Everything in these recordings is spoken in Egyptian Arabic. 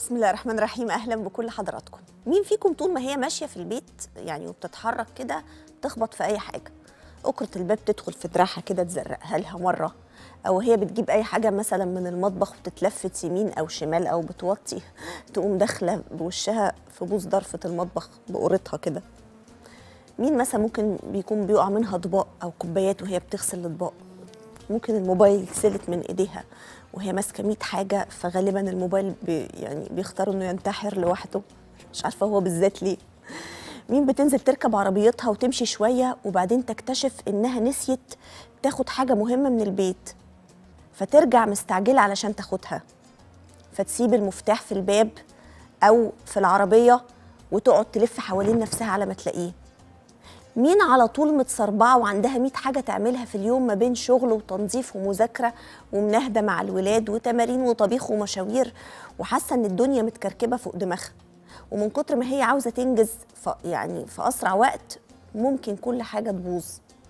بسم الله الرحمن الرحيم اهلا بكل حضراتكم مين فيكم طول ما هي ماشيه في البيت يعني وبتتحرك كده تخبط في اي حاجه أكرة الباب تدخل في دراعها كده تزرقها لها مرة أو هي بتجيب أي حاجة مثلا من المطبخ وتتلفت يمين أو شمال أو بتوطي تقوم داخلة بوشها في بوز ضرفة المطبخ بقورتها كده مين مثلا ممكن بيكون بيقع منها أطباق أو كوبايات وهي بتغسل الأطباق ممكن الموبايل سلت من إيديها وهي ماسكة 100 حاجة فغالبا الموبايل بي يعني بيختار إنه ينتحر لوحده مش عارفة هو بالذات ليه مين بتنزل تركب عربيتها وتمشي شوية وبعدين تكتشف إنها نسيت تاخد حاجة مهمة من البيت فترجع مستعجلة علشان تاخدها فتسيب المفتاح في الباب أو في العربية وتقعد تلف حوالين نفسها على ما تلاقيه مين على طول متصربعة وعندها 100 حاجة تعملها في اليوم ما بين شغل وتنظيف ومذاكرة ومناهدة مع الولاد وتمارين وطبيخ ومشاوير وحاسة إن الدنيا متكركبة فوق دماغها ومن كتر ما هي عاوزه تنجز ف يعني في اسرع وقت ممكن كل حاجه تبوظ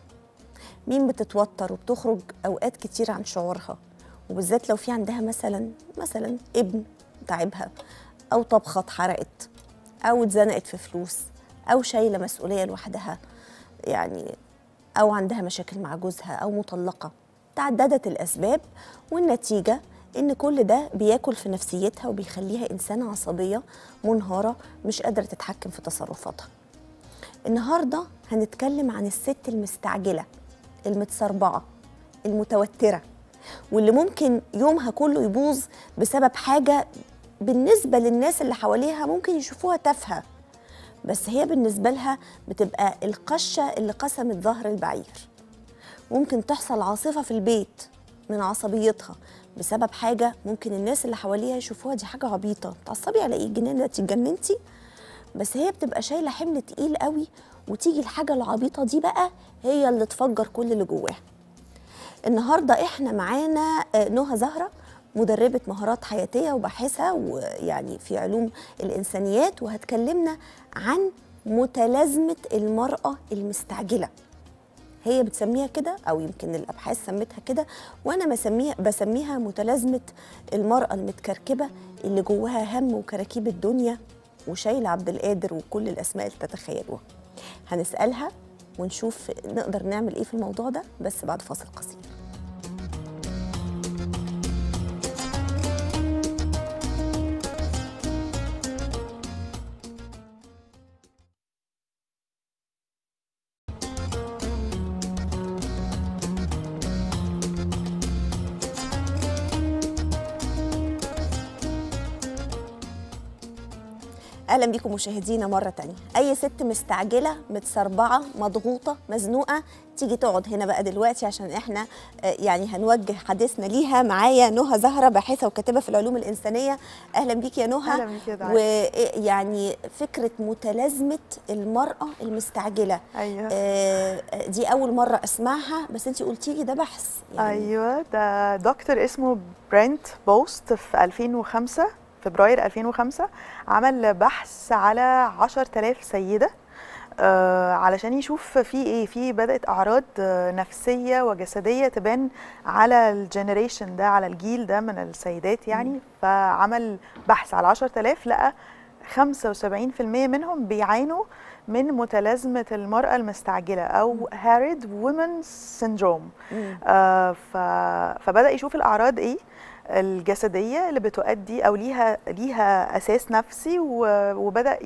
مين بتتوتر وبتخرج اوقات كتير عن شعورها وبالذات لو في عندها مثلا مثلا ابن تعبها او طبخه اتحرقت او اتزنقت في فلوس او شايله مسؤوليه لوحدها يعني او عندها مشاكل مع جوزها او مطلقه تعددت الاسباب والنتيجه ان كل ده بياكل في نفسيتها وبيخليها انسانه عصبيه منهاره مش قادره تتحكم في تصرفاتها النهارده هنتكلم عن الست المستعجله المتسربعه المتوتره واللي ممكن يومها كله يبوظ بسبب حاجه بالنسبه للناس اللي حواليها ممكن يشوفوها تافهه بس هي بالنسبه لها بتبقى القشه اللي قسمت ظهر البعير ممكن تحصل عاصفه في البيت من عصبيتها بسبب حاجه ممكن الناس اللي حواليها يشوفوها دي حاجه عبيطه تعصبي على ايه جنان انت اتجننتي بس هي بتبقى شايله حمل تقيل قوي وتيجي الحاجه العبيطه دي بقى هي اللي تفجر كل اللي جواها النهارده احنا معانا نهى زهره مدربة مهارات حياتية وباحثة ويعني في علوم الإنسانيات وهتكلمنا عن متلازمة المرأة المستعجلة هي بتسميها كده او يمكن الابحاث سمتها كده وانا بسميها بسميها متلازمه المراه المتكركبه اللي جواها هم وكراكيب الدنيا وشايله عبد القادر وكل الاسماء اللي تتخيلوها هنسالها ونشوف نقدر نعمل ايه في الموضوع ده بس بعد فاصل قصير اهلا بيكم مشاهدينا مره تانية اي ست مستعجله متسربعه مضغوطه مزنوقه تيجي تقعد هنا بقى دلوقتي عشان احنا يعني هنوجه حديثنا ليها معايا نهى زهره باحثه وكاتبه في العلوم الانسانيه اهلا بيكي يا نهى اهلا بيكي يا ويعني فكره متلازمه المراه المستعجله ايوه آه دي اول مره اسمعها بس انت قلتي لي ده بحث يعني ايوه ده دكتور اسمه برنت بوست في 2005 فبراير 2005 عمل بحث على 10000 سيده آه علشان يشوف في ايه في بدات اعراض آه نفسيه وجسديه تبان على الجنريشن ده على الجيل ده من السيدات يعني م. فعمل بحث على 10000 لقى 75% منهم بيعانوا من متلازمه المراه المستعجله او هارد وومن سيندروم آه فبدا يشوف الاعراض ايه الجسديه اللي بتؤدي او ليها ليها اساس نفسي وبدا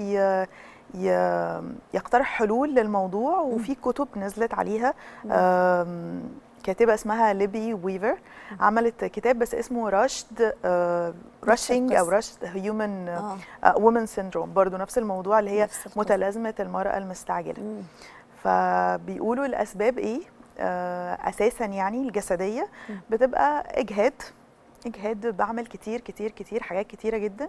يقترح حلول للموضوع وفي كتب نزلت عليها كاتبه اسمها ليبي ويفر عملت كتاب بس اسمه رشد راشنج او رشد هيومن وومن سيندروم برضو نفس الموضوع اللي هي متلازمه المراه المستعجله فبيقولوا الاسباب ايه اساسا يعني الجسديه بتبقى اجهاد اجهاد بعمل كتير كتير كتير حاجات كتيره جدا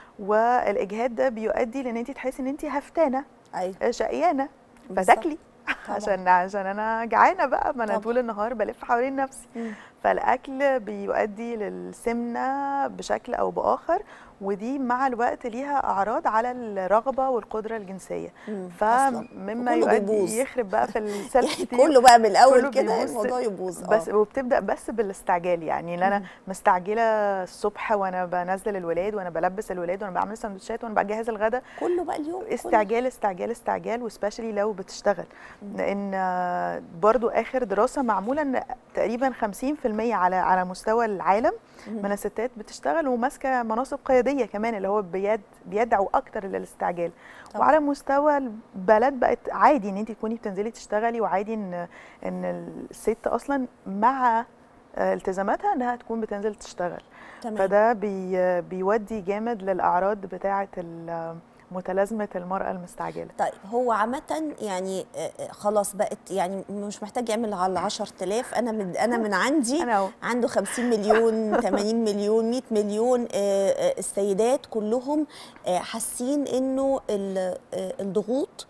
والاجهاد ده بيؤدي لان انت تحسي ان انت هفتانه ايوه شقيانه فتاكلي اطبخ عشان عشان انا جعانه بقى ما انا طبعا. طول النهار بلف حوالين نفسي مم. فالاكل بيؤدي للسمنه بشكل او باخر ودي مع الوقت ليها اعراض على الرغبه والقدره الجنسيه مم. أصلاً. فمما وكله بيبوظ. يؤدي يخرب بقى في السيلف يعني كله بقى من الاول كله كده بيبوظ. الموضوع يبوظ بس آه. وبتبدا بس بالاستعجال يعني ان انا مم. مستعجله الصبح وانا بنزل الولاد وانا بلبس الولاد وانا بعمل سندوتشات وانا بجهز الغداء كله بقى اليوم كله. استعجال استعجال استعجال وسبيشالي لو بتشتغل مم. لان آه، برضو اخر دراسه معموله ان تقريبا 50% على على مستوى العالم مم. من الستات بتشتغل وماسكه مناصب قياديه كمان اللي هو بيد بيدعوا اكتر للاستعجال طبعا. وعلى مستوى البلد بقت عادي ان انت تكوني بتنزلي تشتغلي وعادي ان ان الست اصلا مع آه، التزاماتها انها تكون بتنزل تشتغل تمام فده بي بيودي جامد للاعراض بتاعه ال- متلازمه المراه المستعجله طيب هو عامة يعني آه، آه، خلاص بقت يعني مش محتاج يعمل على 10000 انا من انا من عندي انا اهو عنده 50 مليون 80 مليون 100 مليون آه، آه، السيدات كلهم آه، حاسين انه ال- آه، الضغوط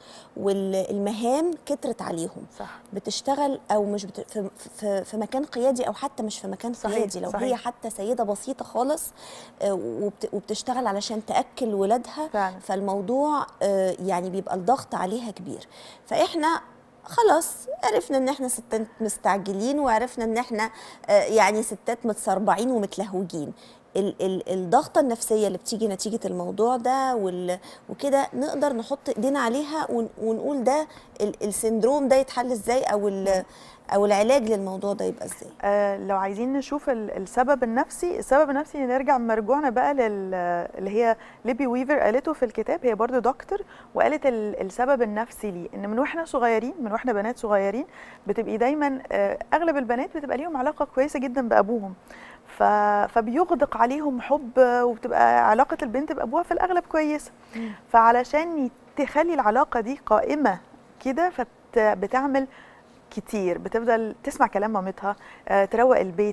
والمهام كترت عليهم صح بتشتغل او مش بت... في, في, في مكان قيادي او حتى مش في مكان صحيح، قيادي لو صحيح. هي حتى سيده بسيطه خالص آه، وبت... وبتشتغل علشان تاكل ولادها فعلا فالموضوع آه، يعني بيبقى الضغط عليها كبير فاحنا خلاص عرفنا ان احنا ستات مستعجلين وعرفنا ان احنا آه، يعني ستات متسربعين ومتلهوجين ال- ال- الضغطة النفسية اللي بتيجي نتيجة الموضوع ده وال- وكده نقدر نحط ايدينا عليها ون- ونقول ده ال- السندروم ده يتحل ازاي او ال- او العلاج للموضوع ده يبقى ازاي آه لو عايزين نشوف ال- السبب النفسي السبب النفسي نرجع مرجوعنا بقى لل اللي هي ليبي ويفر قالته في الكتاب هي برضو دكتور وقالت ال- السبب النفسي ليه ان من واحنا صغيرين من واحنا بنات صغيرين بتبقي دايما آه اغلب البنات بتبقى ليهم علاقه كويسه جدا بابوهم ف... فبيغدق عليهم حب وبتبقى علاقه البنت بابوها في الاغلب كويسه فعلشان تخلي العلاقه دي قائمه كده فبتعمل كتير بتفضل تسمع كلام مامتها آه، تروق البيت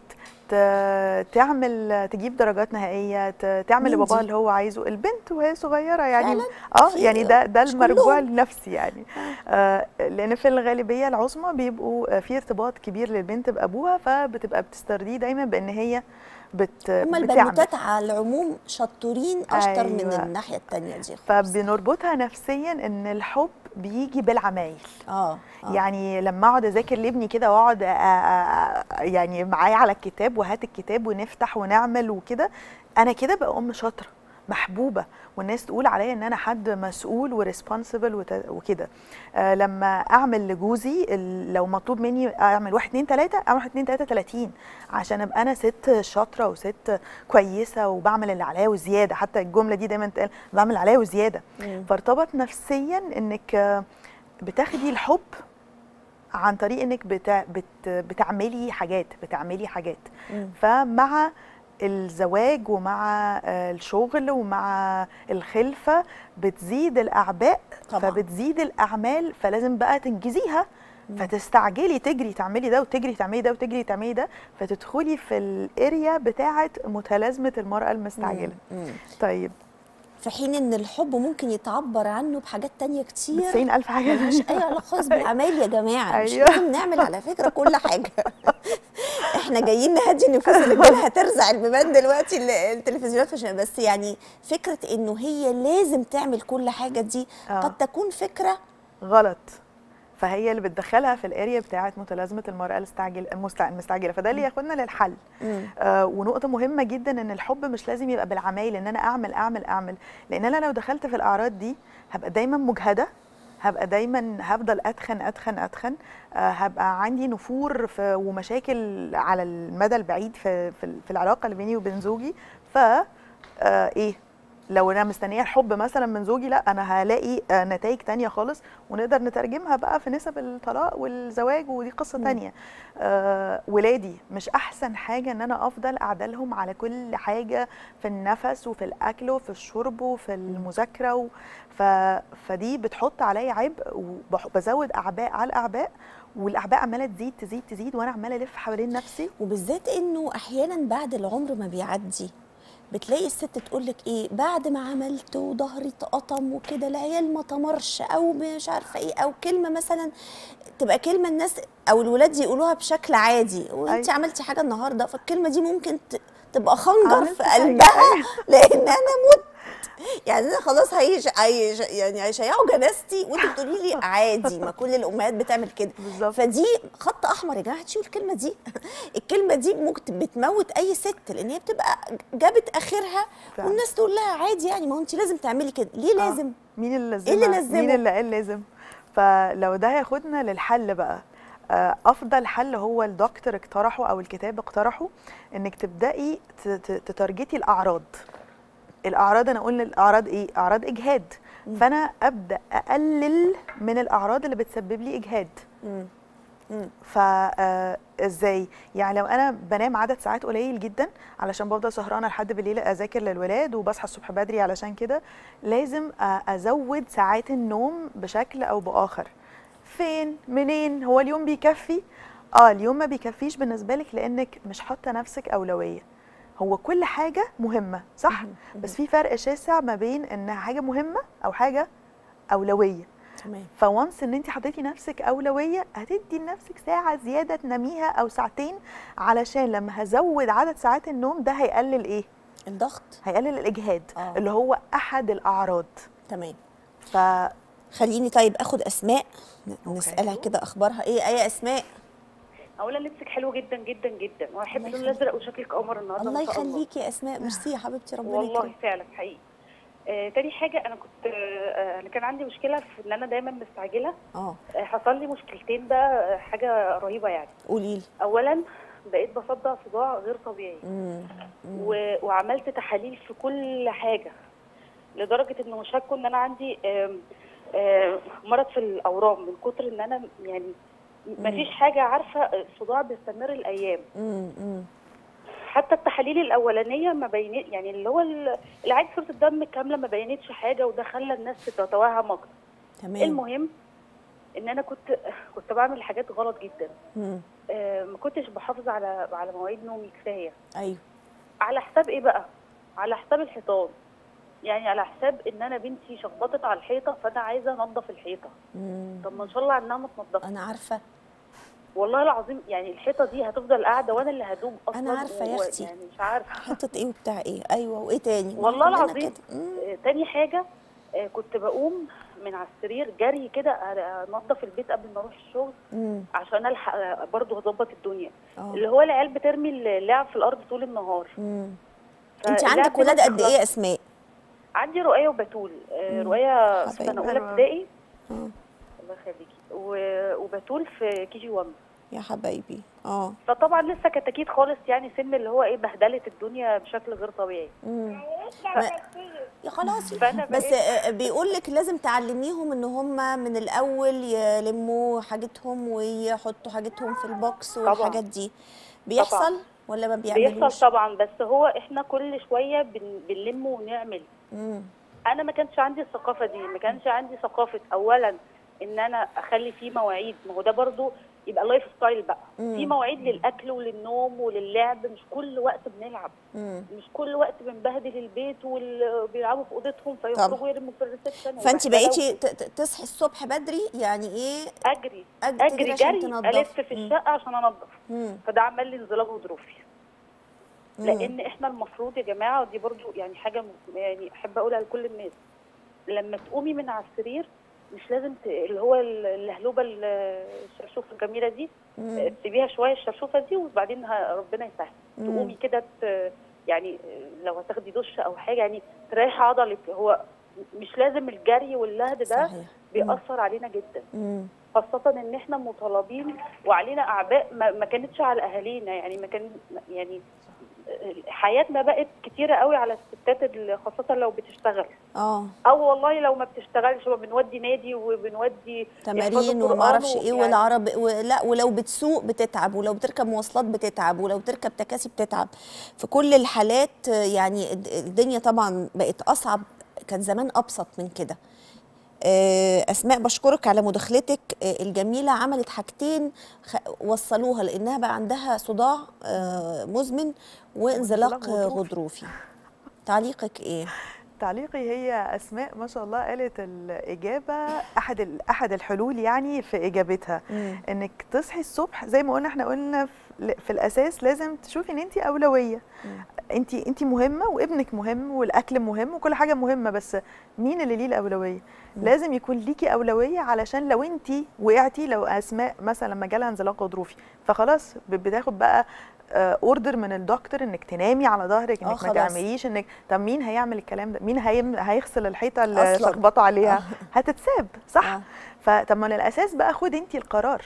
ت- تعمل تجيب درجات نهائيه ت- تعمل مين لباباها دي؟ اللي هو عايزه البنت وهي صغيره يعني فعلاً؟ اه في- يعني ده ده مش المرجوع كلهم. النفسي يعني آه لان في الغالبيه العظمى بيبقوا آه، في ارتباط كبير للبنت بابوها فبتبقى بتسترضيه دايما بان هي بت هما بتعمل البنوتات على العموم شطورين اشطر من أيوة. الناحيه التانية دي خالص. فبنربطها نفسيا ان الحب بيجي بالعمايل اه آه. يعني لما اقعد اذاكر لابني كده واقعد أ- أ- أ- يعني معاه على الكتاب وهات الكتاب ونفتح ونعمل وكده انا كده بقى ام شاطره محبوبه والناس تقول عليا ان انا حد مسؤول وريسبونسبل وكده آه لما اعمل لجوزي ال- لو مطلوب مني اعمل واحد اتنين تلاته اعمل واحد اتنين تلاته تلاتين عشان ابقى انا ست شاطره وست كويسه وبعمل اللي عليا وزياده حتى الجمله دي دايما تقال بعمل اللي عليا وزياده مم. فارتبط نفسيا انك آه، بتاخدي الحب عن طريق انك بتع... بت... بتعملي حاجات بتعملي حاجات مم. فمع الزواج ومع آه، الشغل ومع الخلفه بتزيد الاعباء طبعاً. فبتزيد الاعمال فلازم بقى تنجزيها فتستعجلي تجري تعملي ده وتجري تعملي ده وتجري تعملي ده فتدخلي في الاريا بتاعه متلازمه المراه المستعجله مم. طيب في حين ان الحب ممكن يتعبر عنه بحاجات تانية كتير 90 الف حاجه ملهاش اي علاقه خالص بالعمايل يا جماعه مش أيوة. لازم نعمل على فكره كل حاجه احنا جايين نهدي النفوس اللي جالها ترزع البيبان دلوقتي ال- التلفزيونات عشان بس يعني فكره انه هي لازم تعمل كل حاجه دي آه. قد تكون فكره غلط فهي اللي بتدخلها في الاريا بتاعه متلازمه المراه المستعجل المستع- المستعجله فده اللي ياخدنا للحل مم. آه ونقطه مهمه جدا ان الحب مش لازم يبقى بالعمايل ان انا اعمل اعمل اعمل لان انا لو دخلت في الاعراض دي هبقى دايما مجهده هبقى دايما هفضل اتخن اتخن اتخن آه هبقى عندي نفور في ومشاكل على المدى البعيد في في, في العلاقه اللي بيني وبين زوجي ف آه ايه لو انا مستنيه الحب مثلا من زوجي لا انا هلاقي آه نتائج تانية خالص ونقدر نترجمها بقى في نسب الطلاق والزواج ودي قصه مم. تانية آه ولادي مش احسن حاجه ان انا افضل قاعده لهم على كل حاجه في النفس وفي الاكل وفي الشرب وفي المذاكره و... ف... فدي بتحط عليا عبء وبزود اعباء على الاعباء والاعباء عماله تزيد تزيد تزيد وانا عماله الف حوالين نفسي وبالذات انه احيانا بعد العمر ما بيعدي بتلاقي الست تقول لك ايه بعد ما عملت وظهري اتقطم وكده العيال ما تمرش او مش عارفه ايه او كلمه مثلا تبقى كلمه الناس او الولاد يقولوها بشكل عادي وانت أيوة. عملتي حاجه النهارده فالكلمه دي ممكن ت- تبقى خنجر عملت في حاجة، قلبها أيوة. لان انا مت يعني انا خلاص هيش هيش يعني هيشيعوا جنازتي وانت بتقولي لي عادي ما كل الامهات بتعمل كده بالظبط. فدي خط احمر يا جماعه تشيلوا الكلمه دي الكلمه دي ممكن بتموت اي ست لان هي بتبقى جابت اخرها فعلا. والناس تقول لها عادي يعني ما هو انت لازم تعملي كده ليه آه. لازم مين اللي لازم إيه اللي لزمه؟ مين اللي قال لازم فلو ده هياخدنا للحل بقى آه، افضل حل هو الدكتور اقترحه او الكتاب اقترحه انك تبداي ت- ت- تتارجتي الاعراض الاعراض انا قلنا الاعراض ايه اعراض اجهاد فانا ابدا اقلل من الاعراض اللي بتسبب لي اجهاد مم. مم. فازاي يعني لو انا بنام عدد ساعات قليل جدا علشان بفضل سهرانه لحد بالليل اذاكر للولاد وبصحى الصبح بدري علشان كده لازم أ- ازود ساعات النوم بشكل او باخر فين منين هو اليوم بيكفي اه اليوم ما بيكفيش بالنسبه لك لانك مش حاطه نفسك اولويه هو كل حاجه مهمه صح بس في فرق شاسع ما بين انها حاجه مهمه او حاجه اولويه تمام فوانس ان انت حطيتي نفسك اولويه هتدي لنفسك ساعه زياده تناميها او ساعتين علشان لما هزود عدد ساعات النوم ده هيقلل ايه الضغط هيقلل الاجهاد آه. اللي هو احد الاعراض تمام ف خليني طيب اخد اسماء ن- نسالها كده اخبارها ايه اي اسماء اولا لبسك حلو جدا جدا جدا واحب الله اللون يخليك. الازرق وشكلك قمر النهارده الله ما شاء يخليكي يا اسماء ميرسي يا حبيبتي ربنا والله يكرمك فعلا حقيقي آه، تاني حاجة أنا كنت آه، أنا كان عندي مشكلة في إن أنا دايما مستعجلة اه آه، حصل لي مشكلتين بقى آه، حاجة رهيبة يعني قولي لي أولا بقيت بصدع صداع غير طبيعي مم. و... وعملت تحاليل في كل حاجة لدرجة إنه شكوا إن أنا عندي آم، آم، مرض في الأورام من كتر إن أنا يعني مفيش حاجة عارفة الصداع بيستمر الأيام مم. مم. حتى التحاليل الاولانيه ما بينت يعني اللي هو ال- العادي صوره الدم كامله ما بينتش حاجه وده خلى الناس تتوهم اكتر تمام المهم ان انا كنت كنت بعمل حاجات غلط جدا مم. آه، ما كنتش بحافظ على على مواعيد نومي كفايه ايوه على حساب ايه بقى على حساب الحيطان يعني على حساب ان انا بنتي شخبطت على الحيطه فانا عايزه انضف الحيطه مم. طب ما ان شاء الله عنها ما تنضفش انا عارفه والله العظيم يعني الحيطه دي هتفضل قاعده وانا اللي هدوم اصلا أنا عارفة يا و- أختي. يعني مش عارفه حته ايه وبتاع ايه ايوه وايه تاني ما والله كلنا العظيم كده. مم. آه، تاني حاجة آه، كنت بقوم من على السرير جري كده أ- انضف البيت قبل ما اروح الشغل مم. عشان الحق آه، برضه اظبط الدنيا اه اللي هو العيال بترمي اللعب في الارض طول النهار مم. انت فاللعب عندك دي ما ولاد قد بتخلصش. ايه يا اسماء عندي رؤية وبتول آه، مم. رؤية في حبايبي. سنة أولى حلوة. ابتدائي اه الله يخليكي و- وبتول في كي جي 1 يا حبايبي اه فطبعا لسه كتاكيت خالص يعني سن اللي هو ايه بهدلت الدنيا بشكل غير طبيعي مم. ما- يا خلاص فأنا بس بقيت- بيقول لك لازم تعلميهم ان هم من الاول يلموا حاجتهم ويحطوا حاجتهم في البوكس طبعاً. والحاجات دي بيحصل طبعاً. ولا ما بيعملوش بيحصل طبعا بس هو احنا كل شوية بن- بنلم ونعمل مم. انا ما كانش عندي الثقافه دي ما كانش عندي ثقافه اولا ان انا اخلي فيه مواعيد ما هو ده برضو يبقى لايف ستايل بقى مم. في مواعيد للاكل وللنوم وللعب مش كل وقت بنلعب مم. مش كل وقت بنبهدل البيت وبيلعبوا في اوضتهم فيخرجوا يرموا في الريسبشن فانت وبهدلة بقيتي ت- ت- تصحي الصبح بدري يعني ايه اجري أج- اجري تجري عشان جري تنضفي. الف في مم. الشقه عشان انضف مم. فده عمل لي انزلاق غضروفي مم. لان احنا المفروض يا جماعه ودي برضو يعني حاجه م- يعني احب اقولها لكل الناس لما تقومي من على السرير مش لازم ت... اللي هو ال- اللهلوبه ال- الشرشوفه الجميله دي مم. تسيبيها شويه الشرشوفه دي وبعدين ه- ربنا يسهل مم. تقومي كده ت... يعني لو هتاخدي دش او حاجه يعني تريحي عضلك هو مش لازم الجري واللهد ده صحيح مم. بيأثر علينا جدا مم. خاصة ان احنا مطالبين وعلينا اعباء ما, ما كانتش على اهالينا يعني ما كان يعني حياتنا بقت كتيرة قوي على الستات اللي خاصة لو بتشتغل اه او والله لو ما بتشتغلش ما بنودي نادي وبنودي تمارين يحفظوا وما اعرفش قرآن ايه ويعني- والعرب ولا ولو بتسوق بتتعب ولو بتركب مواصلات بتتعب ولو بتركب تكاسي بتتعب في كل الحالات آه، يعني الد- الدنيا طبعا بقت اصعب كان زمان ابسط من كده آه، اسماء بشكرك على مداخلتك آه، الجميله عملت حاجتين خ- وصلوها لانها بقى عندها صداع آه، مزمن وانزلاق وانزلاق آه، غضروفي. غضروفي تعليقك ايه تعليقي هي اسماء ما شاء الله قالت الاجابه احد ال- احد الحلول يعني في اجابتها مم. انك تصحي الصبح زي ما قلنا احنا قلنا في, في الاساس لازم تشوفي ان انت اولويه مم. انت انت مهمه وابنك مهم والاكل مهم وكل حاجه مهمه بس مين اللي ليه الاولويه مم. لازم يكون ليكي اولويه علشان لو انت وقعتي لو اسماء مثلا لما جالها انزلاق غضروفي فخلاص ب- بتاخد بقى اوردر من الدكتور انك تنامي على ظهرك آه انك ما خلاص. تعمليش انك طب مين هيعمل الكلام ده مين هيم... هيغسل الحيطه اللي أصلاً. شخبطوا عليها هتتساب صح آه. فطب ما الاساس بقى خد انت القرار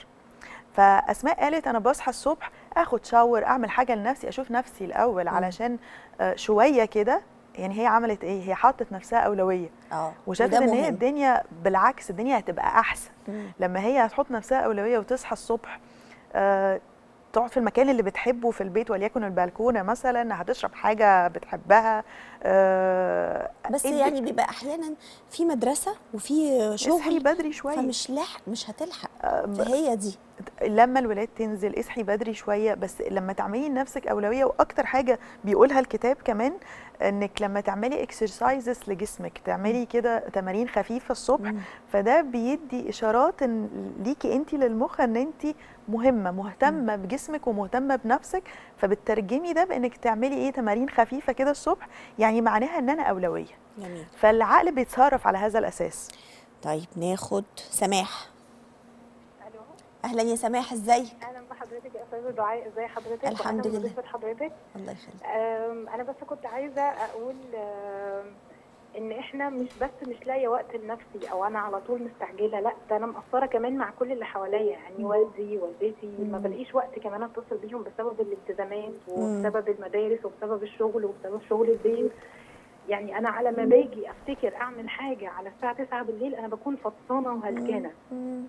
فاسماء قالت انا بصحى الصبح اخد شاور اعمل حاجه لنفسي اشوف نفسي الاول مم. علشان آه، شويه كده يعني هي عملت ايه هي حطت نفسها اولويه اه وشافت وده ان هي مهم. الدنيا بالعكس الدنيا هتبقى احسن مم. لما هي هتحط نفسها اولويه وتصحى الصبح آه، تقعد في المكان اللي بتحبه في البيت وليكن البلكونه مثلا هتشرب حاجه بتحبها آه، بس ادي- يعني بيبقى احيانا في مدرسه وفي اصحي شغل بدري شويه فمش لاحق مش هتلحق آه، ب- فهي دي لما الولاد تنزل اصحي بدري شويه بس لما تعملي لنفسك اولويه واكتر حاجه بيقولها الكتاب كمان انك لما تعملي اكسرسايزز لجسمك تعملي كده تمارين خفيفه الصبح مم. فده بيدي اشارات ان ليكي انت للمخ ان انت مهمه مهتمه بجسمك ومهتمه بنفسك فبتترجمي ده بانك تعملي ايه تمارين خفيفه كده الصبح يعني معناها ان انا اولويه جميل فالعقل بيتصرف على هذا الاساس طيب ناخد سماح الو اهلا يا سماح ازيك اهلا بحضرتك يا استاذه دعاء ازي حضرتك الحمد وأهلاً لله. بضيفة حضرتك الله يخليك أم، انا بس كنت عايزه اقول أم، ان احنا مش بس مش لاقيه وقت لنفسي او انا على طول مستعجله لا ده انا مقصره كمان مع كل اللي حواليا يعني والدي والدتي ما مم. بلاقيش وقت كمان اتصل بيهم بسبب الالتزامات مم. وبسبب المدارس وبسبب الشغل وبسبب شغل البيت يعني انا على ما باجي افتكر اعمل حاجه على الساعه 9 بالليل انا بكون فطسانه وهلكانه مم.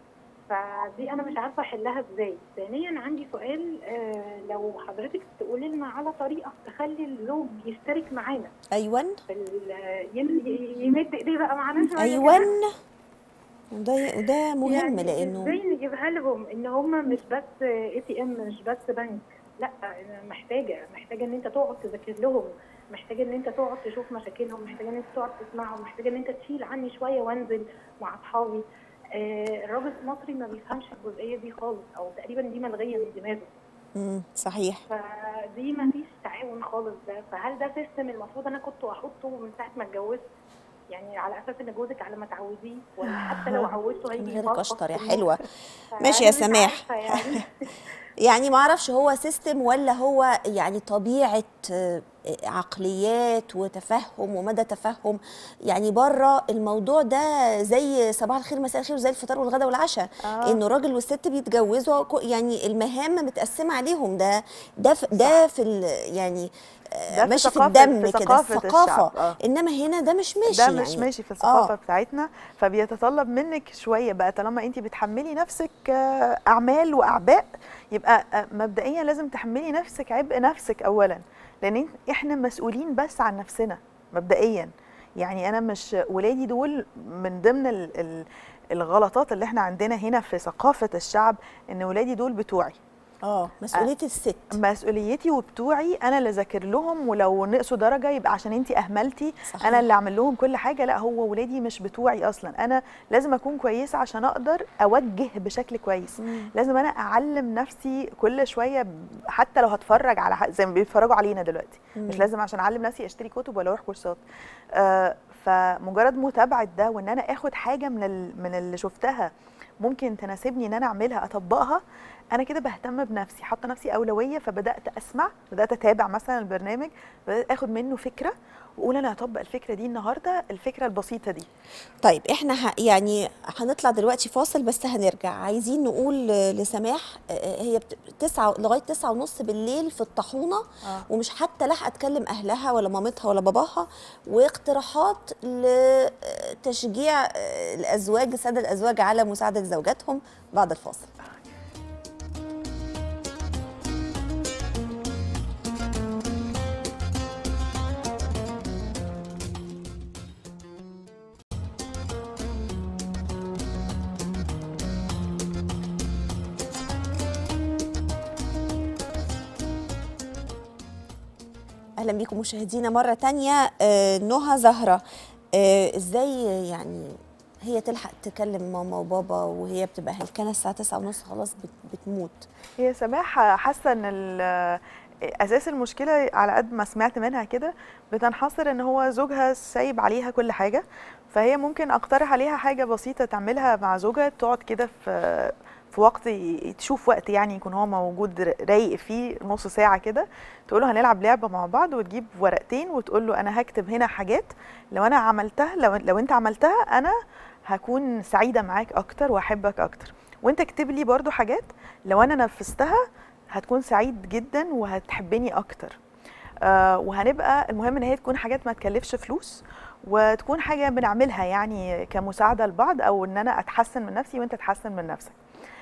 فدي انا مش عارفه احلها ازاي ثانيا عندي سؤال آه لو حضرتك تقولي لنا على طريقه تخلي الزوج يشترك معانا ايوه في ال- يم- ي- يمد ايديه بقى معانا شوية ايوه كده. وده وده مهم يعني لانه ازاي نجيبها لهم ان هم مش بس اي تي ام مش بس بنك لا أنا محتاجه محتاجه ان انت تقعد تذاكر لهم محتاجه ان انت تقعد تشوف مشاكلهم محتاجه ان انت تقعد تسمعهم محتاجه ان انت تشيل عني شويه وانزل مع اصحابي آه الراجل المصري ما بيفهمش الجزئيه دي خالص او تقريبا دي ملغيه من دماغه مم. صحيح فدي ما فيش تعاون خالص ده فهل ده سيستم المفروض انا كنت احطه من ساعه ما اتجوزت يعني على اساس ان جوزك على ما تعوديه ولا حتى لو عودته من هيجي غير يفضفض اشطر يا في حلوه المخ. ماشي يا فأنا مش سماح. عارفة يعني يعني ما اعرفش هو سيستم ولا هو يعني طبيعه آه، عقليات وتفهم ومدى تفهم يعني بره الموضوع ده زي صباح الخير مساء الخير وزي الفطار والغداء والعشاء آه. انه الراجل والست بيتجوزوا كو- يعني المهام متقسمه عليهم ده ده في ده في ال- يعني آه، ده في ماشي في ثقافة- الدم في كده ثقافة الثقافه الشعب، آه. انما هنا ده مش ماشي ده يعني مش ماشي في الثقافه آه. بتاعتنا فبيتطلب منك شويه بقى طالما انت بتحملي نفسك آه، اعمال واعباء يبقى آه، مبدئيا لازم تحملي نفسك عبء نفسك اولا لان إنت- احنا مسؤولين بس عن نفسنا مبدئيا يعني انا مش ولادي دول من ضمن ال- ال- الغلطات اللي احنا عندنا هنا في ثقافه الشعب ان ولادي دول بتوعي اه مسؤوليه الست مسؤوليتي وبتوعي انا اللي ذاكر لهم ولو نقصوا درجه يبقى عشان انت اهملتي صحيح. انا اللي اعمل لهم كل حاجه لا هو ولادي مش بتوعي اصلا انا لازم اكون كويسه عشان اقدر اوجه بشكل كويس مم. لازم انا اعلم نفسي كل شويه ب- حتى لو هتفرج على حد زي ما بيتفرجوا علينا دلوقتي مش مم. لازم عشان اعلم نفسي اشتري كتب ولا اروح كورسات آه فمجرد متابعه ده وان انا اخد حاجه من ال- من اللي شفتها ممكن تناسبني ان انا اعملها اطبقها انا كده بهتم بنفسي حاطه نفسي اولويه فبدات اسمع بدات اتابع مثلا البرنامج بدات اخد منه فكره واقول انا هطبق الفكره دي النهارده الفكره البسيطه دي طيب احنا ه... يعني هنطلع دلوقتي فاصل بس هنرجع عايزين نقول آه، لسماح آه، هي بت... تسعة لغايه تسعة ونص بالليل في الطاحونه آه. ومش حتى لاحقه تكلم اهلها ولا مامتها ولا باباها واقتراحات لتشجيع آه، الازواج الساده الازواج على مساعده زوجاتهم بعد الفاصل اهلا بيكم مشاهدينا مره تانية آه، نهى زهره آه، ازاي يعني هي تلحق تكلم ماما وبابا وهي بتبقى هلكانه الساعه 9 ونص خلاص بت- بتموت هي سماح حاسه ان ال- اساس المشكله على قد ما سمعت منها كده بتنحصر ان هو زوجها سايب عليها كل حاجه فهي ممكن اقترح عليها حاجه بسيطه تعملها مع زوجها تقعد كده في في وقت ي- تشوف وقت يعني يكون هو موجود ر- رايق فيه نص ساعه كده تقول له هنلعب لعبه مع بعض وتجيب ورقتين وتقول له انا هكتب هنا حاجات لو انا عملتها لو لو انت عملتها انا هكون سعيده معاك اكتر واحبك اكتر وانت اكتب لي برضو حاجات لو انا نفذتها هتكون سعيد جدا وهتحبني اكتر آه وهنبقى المهم ان هي تكون حاجات ما تكلفش فلوس وتكون حاجه بنعملها يعني كمساعده لبعض او ان انا اتحسن من نفسي وانت تحسن من نفسك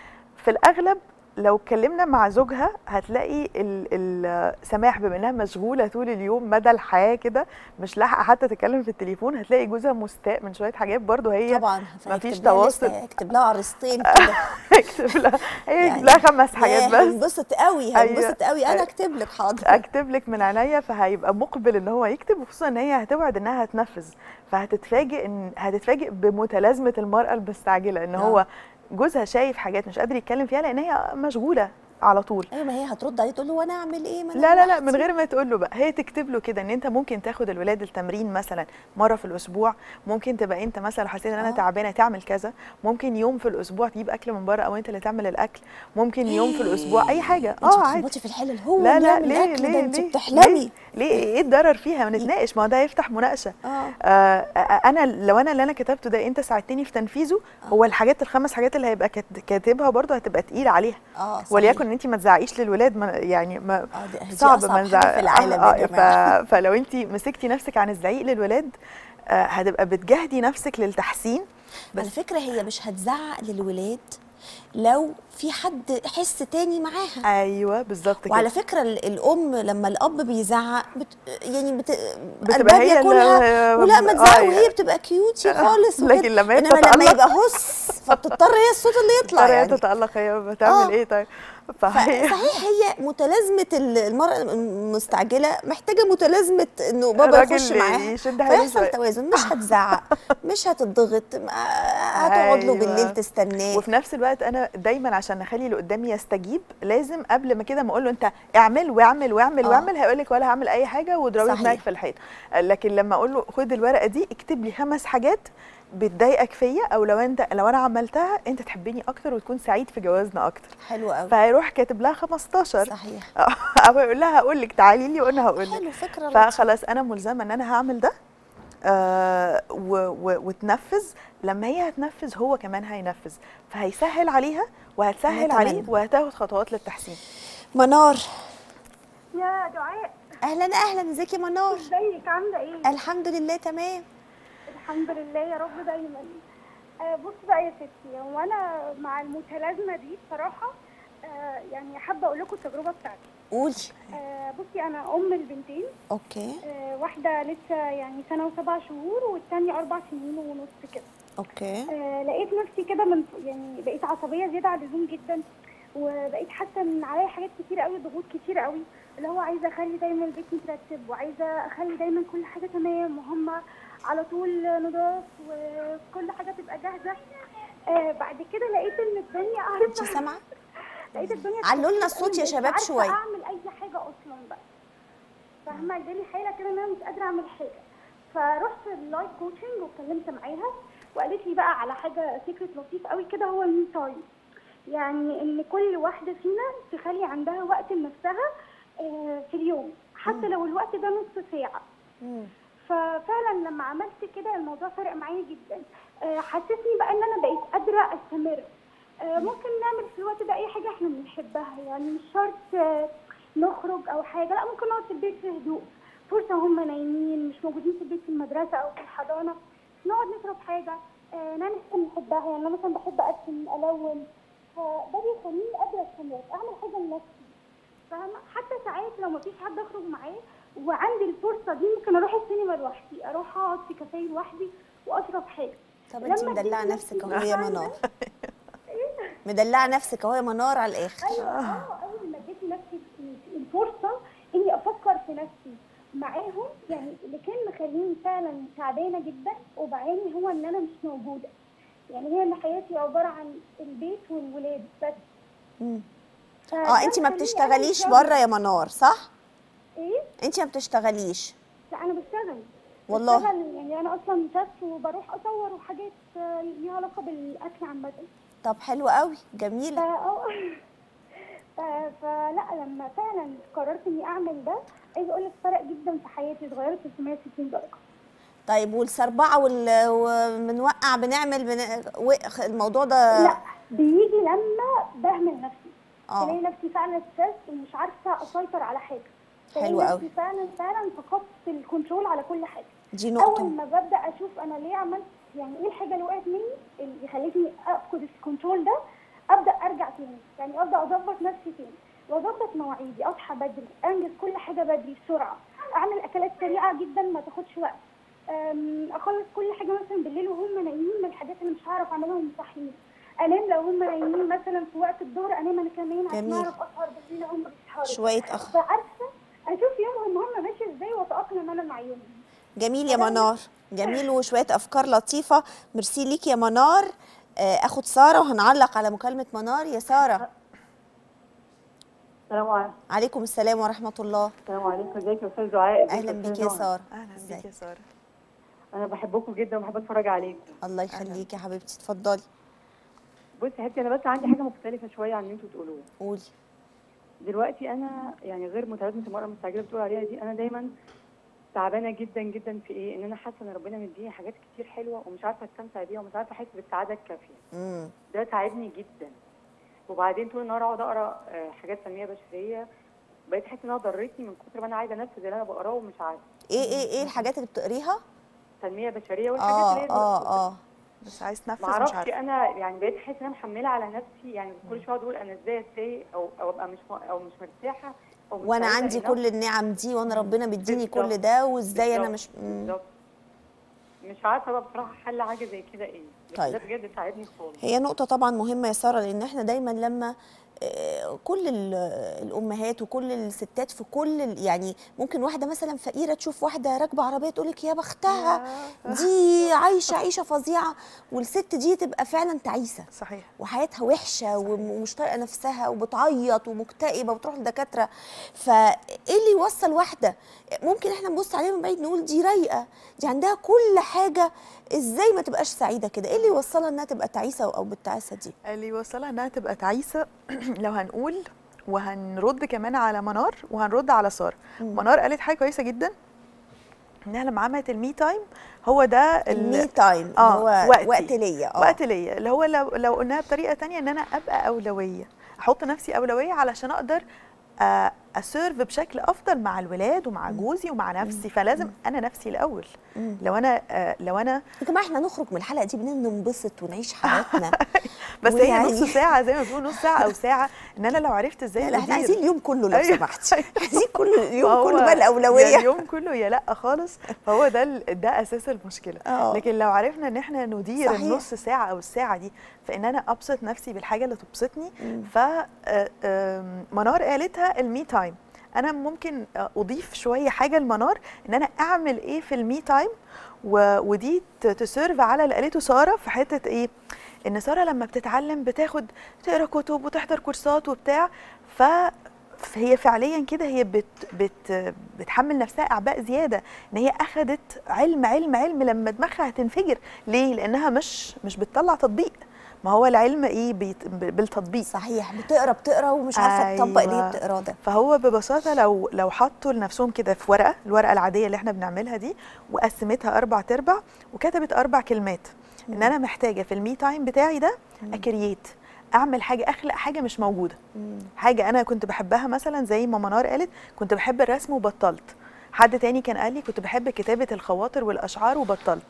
في الاغلب لو اتكلمنا مع زوجها هتلاقي ال- ال- سماح بما انها مشغوله طول اليوم مدى الحياه كده مش لاحقه حتى تتكلم في التليفون هتلاقي جوزها مستاء من شويه حاجات برضه هي طبعا مفيش فيكتب لها تواصل. لستة، يكتب لها عريستين كده اكتب لها هي يكتب لها خمس حاجات ياه، بس هنبسط قوي أيوة. هنبسط قوي انا أيوة. اكتب لك حاضر اكتب لك من عينيا فهيبقى مقبل ان هو يكتب وخصوصا ان هي هتوعد انها هتنفذ فهتتفاجئ ان هتتفاجئ بمتلازمه المراه المستعجله ان آه. هو جوزها شايف حاجات مش قادر يتكلم فيها لان هي مشغوله على طول ايوه ما هي هترد عليه تقول له وانا اعمل ايه ما أنا لا لا لا من لوحدي. غير ما تقول له بقى هي تكتب له كده ان انت ممكن تاخد الولاد التمرين مثلا مره في الاسبوع ممكن تبقى انت مثلا لو حسيت ان انا آه. تعبانه تعمل كذا ممكن يوم في الاسبوع تجيب اكل من بره او انت اللي تعمل الاكل ممكن يوم في الاسبوع اي حاجه انت اه عادي بتخبطي في الحلل هو لا لا اللي ليه يعمل الاكل ليه ده انت ليه بتحلمي ليه, ليه ايه الضرر فيها ما نتناقش ما هو ده يفتح مناقشه اه آه انا لو انا اللي انا كتبته ده انت ساعدتني في تنفيذه هو الحاجات الخمس حاجات اللي هيبقى كات- كاتبها برضه هتبقى تقيله عليها اه صحيح. وليكن ان انت ما تزعقيش للولاد ما يعني ما اه دي- دي صعب أصعب ما حاجة نزعق في العالم آه، يا آه، جماعه ف... فلو انت مسكتي نفسك عن الزعيق للولاد آه، هتبقى بتجاهدي نفسك للتحسين بس على فكره هي مش هتزعق للولاد لو في حد حس تاني معاها ايوه بالظبط كده وعلى فكره ال- الام لما الاب بيزعق بت يعني بت بتبقى قلبها هي اللي- بياكلها ولا ما تزعق آه، وهي بتبقى كيوتي خالص لكن وكده. لما هي انما لما بتتألق- يبقى هس فبتضطر هي الصوت اللي يطلع ترى هي يعني تتألق هي بتعمل آه. ايه طيب فهي فصحيح هي متلازمه ال- المراه المستعجله محتاجه متلازمه انه بابا الراجل يخش معاها يشد حيله فيحصل شوية. توازن مش هتزعق مش هتضغط ما- هتقعد له أيوة. بالليل تستناه وفي نفس الوقت انا دايما عشان اخلي اللي قدامي يستجيب لازم قبل ما كده ما اقول له انت اعمل واعمل واعمل آه. واعمل هيقول لك ولا هعمل اي حاجه واضربي صحيح. دماغك في الحيط لكن لما اقول له خد الورقه دي اكتب لي خمس حاجات بتضايقك فيا او لو انت لو انا عملتها انت تحبني اكتر وتكون سعيد في جوازنا اكتر حلو قوي فهيروح كاتب لها 15 صحيح او يقول لها هقول لك تعالي لي وانا هقول لك حلو فكره لطيفة. فخلاص انا ملزمه ان انا هعمل ده آه و و وتنفذ لما هي هتنفذ هو كمان هينفذ فهيسهل عليها وهتسهل نتمنى. عليه وهتاخد خطوات للتحسين منار يا دعاء اهلا اهلا ازيك يا منار ازيك عامله ايه الحمد لله تمام الحمد لله يا رب دايما آه بص بقى يا ستي هو انا مع المتلازمه دي بصراحه آه يعني حابه اقول لكم التجربه بتاعتي قولي آه بصي انا ام البنتين اوكي آه واحده لسه يعني سنه وسبع شهور والتانيه اربع سنين ونص كده اوكي آه لقيت نفسي كده من يعني بقيت عصبيه زياده عن اللزوم جدا وبقيت حاسه ان عليا حاجات كتير قوي ضغوط كتير قوي اللي هو عايزه اخلي دايما البيت مترتب وعايزه اخلي دايما كل حاجه تمام وهم على طول نضاف وكل حاجه تبقى جاهزه آه بعد كده لقيت ان الدنيا انت عارفه سامعه لقيت الدنيا علوا لنا اترتبت الصوت يا قوي، مش شباب عارفة شوية. اعمل اي حاجه اصلا بقى فاهمه جالي حاله كده ان انا مش قادره اعمل حاجه فرحت اللايف كوتشنج واتكلمت معاها وقالت لي بقى على حاجه سيكريت لطيف قوي كده هو المي تايم يعني ان كل واحده فينا تخلي عندها وقت لنفسها آه، في اليوم حتى لو الوقت ده نص ساعه مم. ففعلا لما عملت كده الموضوع فرق معايا جدا آه، حسسني بقى ان انا بقيت قادره استمر آه، ممكن نعمل في الوقت ده اي حاجه احنا بنحبها يعني مش شرط آه، نخرج او حاجه لا ممكن نقعد في البيت في هدوء فرصه هم نايمين مش موجودين في البيت في المدرسه او في الحضانه نقعد نشرب حاجه آه، نعمل حاجه بنحبها يعني انا مثلا بحب ارسم الون فده بيخليني قادره استمر اعمل حاجه لنفسي فاهمة حتى ساعات لو مفيش حد اخرج معاه وعندي الفرصه دي ممكن اروح السينما لوحدي اروح اقعد في كافيه لوحدي واشرب حاجه طب انت لما مدلعه تجيب نفسك نفسي اهو يا فعلاً- منار مدلعه نفسك اهو يا منار على الاخر ايوه اه اول ما اديت نفسي الفرصه اني افكر في نفسي بيخليني فعلا تعبانه جدا وبعاني هو ان انا مش موجوده يعني هي ان حياتي عباره عن البيت والولاد بس مم. فده اه انت ما مخليني بتشتغليش أنا مش بره يا منار صح ايه انت ما بتشتغليش لا انا بشتغل والله. بشتغل يعني انا اصلا شيف وبروح اصور وحاجات آه، ليها علاقه بالاكل عامه طب حلو قوي فا جميله اه ف- فلا لما فعلا قررت اني اعمل ده عايزه اقول لك فرق جدا في حياتي اتغيرت 360 درجه طيب والسربعه وال... وبنوقع بنعمل بن... و- الموضوع ده لا بيجي لما بهمل نفسي اه بلاقي نفسي فعلا ستريس ومش عارفه اسيطر على حاجه بلاقي حلو قوي. نفسي فعلا فعلا فقدت الكنترول على كل حاجه دي اول نقطه ما ببدا اشوف انا ليه عملت يعني ايه الحاجه اللي وقعت مني اللي خلتني افقد الكنترول ده ابدا ارجع تاني يعني ابدا اظبط نفسي تاني واظبط مواعيدي اصحى بدري انجز كل حاجه بدري بسرعه اعمل اكلات سريعه جدا ما تاخدش وقت أم، اخلص كل حاجه مثلا بالليل وهم نايمين من الحاجات اللي مش هعرف اعملها وهم صاحيين انام لو هم نايمين مثلا في وقت الظهر انام انا كمان عشان جميل. اعرف اسهر بالليل هم بيسهروا شويه اخ فعارفه اشوف يومهم هم ماشي ازاي واتاقلم انا مع يومهم جميل يا منار جميل وشويه افكار لطيفه ميرسي ليك يا منار آه، اخد ساره وهنعلق على مكالمه منار يا ساره السلام عليكم عليكم السلام ورحمه الله السلام عليكم ازيك يا استاذ دعاء ازيك اهلا أستاذ بيك يا نهى؟ ساره اهلا ازيك بيك يا ساره انا بحبكم جدا وبحب اتفرج عليكم الله يخليك يا حبيبتي اتفضلي بصي يا حبيبتي انا بس عندي حاجه مختلفه شويه عن اللي انتوا بتقولوه قولي دلوقتي انا يعني غير متلازمه المراه المستعجله بتقول عليها دي انا دايما تعبانه جدا جدا في ايه ان انا حاسه ان ربنا مديني حاجات كتير حلوه ومش عارفه استمتع بيها ومش عارفه احس بالسعاده الكافيه امم ده تعبني جدا وبعدين طول النهار اقعد اقرا آه، حاجات تنميه بشريه بقيت احس انها ضرتني من كتر ما انا عايزه انفذ اللي انا بقراه ومش عارفه ايه ايه ايه الحاجات اللي بتقريها تنميه بشريه والحاجات اللي هي اه اه اه بس عايز تنفذ ما مش اعرفش عارفه انا يعني بقيت احس ان انا محمله على نفسي يعني كل شويه اقول انا ازاي ازاي او او ابقى مش م- او مش مرتاحه او مش وانا سعيدة عندي enough. كل النعم دي وانا ربنا بيديني كل بالظبط. ده وازاي انا بالظبط. مش مم. بالظبط مش عارفه بقى بصراحه حل حاجه زي كده ايه بس طيب. ده بجد ساعدني خالص هي نقطة طبعا مهمة يا سارة لأن احنا دايما لما آه، كل ال- الأمهات وكل الستات في كل ال- يعني ممكن واحدة مثلا فقيرة تشوف واحدة راكبة عربية تقول لك يا بختها دي عايشة عيشة فظيعة والست دي تبقى فعلا تعيسة صحيح وحياتها وحشه وم- ومش طايقه نفسها وبتعيط ومكتئبه وبتروح للدكاتره فايه اللي يوصل واحده ممكن احنا نبص عليها من بعيد نقول دي رايقه دي عندها كل حاجه ازاي ما تبقاش سعيده كده ايه اللي يوصلها انها تبقى تعيسه او بالتعاسه دي اللي يوصلها انها تبقى تعيسه لو هنقول وهنرد كمان على منار وهنرد على ساره منار قالت حاجه كويسه جدا انها لما عملت المي تايم هو ده ال- المي تايم اللي آه، هو وقتي. وقت ليا اه وقت ليا اللي هو لو لو قلناها بطريقه تانية ان انا ابقى اولويه احط نفسي اولويه علشان اقدر آه، اسيرف بشكل افضل مع الولاد ومع جوزي ومع نفسي فلازم انا نفسي الاول مم. لو انا آه، لو انا يا جماعه احنا نخرج من الحلقه دي بننا ننبسط ونعيش حياتنا بس هي ويعني- نص ساعه زي ما بيقولوا نص ساعه او ساعه ان انا لو عرفت ازاي لا لا احنا أدير- عايزين اليوم كله لو أيوة. سمحتي عايزين كل اليوم فهو كله بقى يا الاولويه اليوم كله يا لا خالص فهو ده ال- ده اساس المشكله آه. لكن لو عرفنا ان احنا ندير صحيح. النص ساعه او الساعه دي في ان انا ابسط نفسي بالحاجه اللي تبسطني مم. ف آه، آم، منار قالتها المي تايم انا ممكن آه، اضيف شويه حاجه لمنار ان انا اعمل ايه في المي تايم و- ودي ت- تسيرف على اللي قالته ساره في حته ايه ان ساره لما بتتعلم بتاخد تقرا كتب وتحضر كورسات وبتاع ف فهي فعليا كده هي بت بت بتحمل نفسها اعباء زياده ان هي اخذت علم علم علم لما دماغها هتنفجر ليه لانها مش مش بتطلع تطبيق ما هو العلم ايه بيت بالتطبيق صحيح بتقرا بتقرا ومش عارفه تطبق اللي هي أيوة. بتقراه ده فهو ببساطه لو لو حطوا لنفسهم كده في ورقه الورقه العاديه اللي احنا بنعملها دي وقسمتها اربع تربع وكتبت اربع كلمات ان انا محتاجه في المي تايم بتاعي ده اكرييت اعمل حاجه اخلق حاجه مش موجوده مم. حاجه انا كنت بحبها مثلا زي ما منار قالت كنت بحب الرسم وبطلت حد تاني كان قال لي كنت بحب كتابه الخواطر والاشعار وبطلت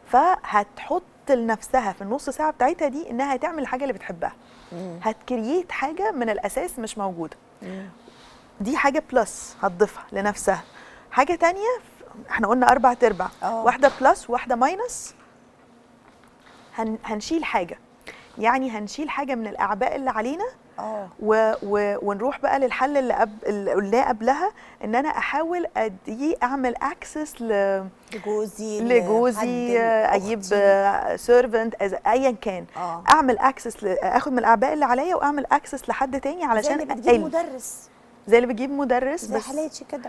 فهتحط لنفسها في النص ساعه بتاعتها دي انها تعمل الحاجه اللي بتحبها مم. هتكرييت حاجه من الاساس مش موجوده مم. دي حاجه بلس هتضيفها لنفسها حاجه تانية احنا قلنا اربع تربع آه. واحده بلس واحده ماينس هن هنشيل حاجه يعني هنشيل حاجه من الاعباء اللي علينا اه و و ونروح بقى للحل اللي قبل اللي قلناه قبلها ان انا احاول ادي اعمل اكسس ل لجوزي لجوزي لحد اجيب لأختي. سيرفنت ايا كان اه اعمل اكسس اخد من الاعباء اللي عليا واعمل اكسس لحد تاني زي علشان اللي بتجيب أقل. مدرس زي اللي بتجيب مدرس زي بس حالاتي كده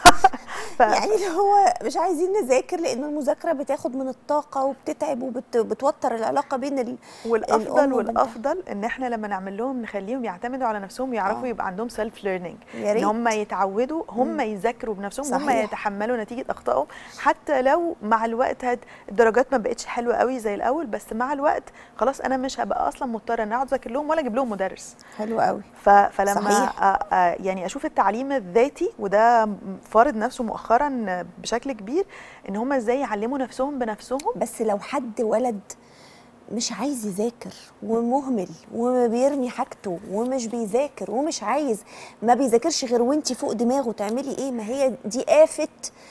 ف... يعني اللي هو مش عايزين نذاكر لان المذاكره بتاخد من الطاقه وبتتعب وبتوتر العلاقه بين ال... والافضل الأم وبنتها. والافضل ان احنا لما نعمل لهم نخليهم يعتمدوا على نفسهم يعرفوا آه. يبقى عندهم سيلف ليرنينج يا ان ريت هم يتعودوا هم مم. يذاكروا بنفسهم هم صحيح. يتحملوا نتيجه اخطائهم حتى لو مع الوقت هت الدرجات ما بقتش حلوه قوي زي الاول بس مع الوقت خلاص انا مش هبقى اصلا مضطره ان اقعد اذاكر لهم ولا اجيب لهم مدرس حلو قوي ف... فلما صحيح. أ... أ... يعني اشوف التعليم الذاتي وده فارض نفسه مؤخرا بشكل كبير ان هم ازاي يعلموا نفسهم بنفسهم بس لو حد ولد مش عايز يذاكر ومهمل وبيرمي حاجته ومش بيذاكر ومش عايز ما بيذاكرش غير وانتي فوق دماغه تعملي ايه ما هي دي آفة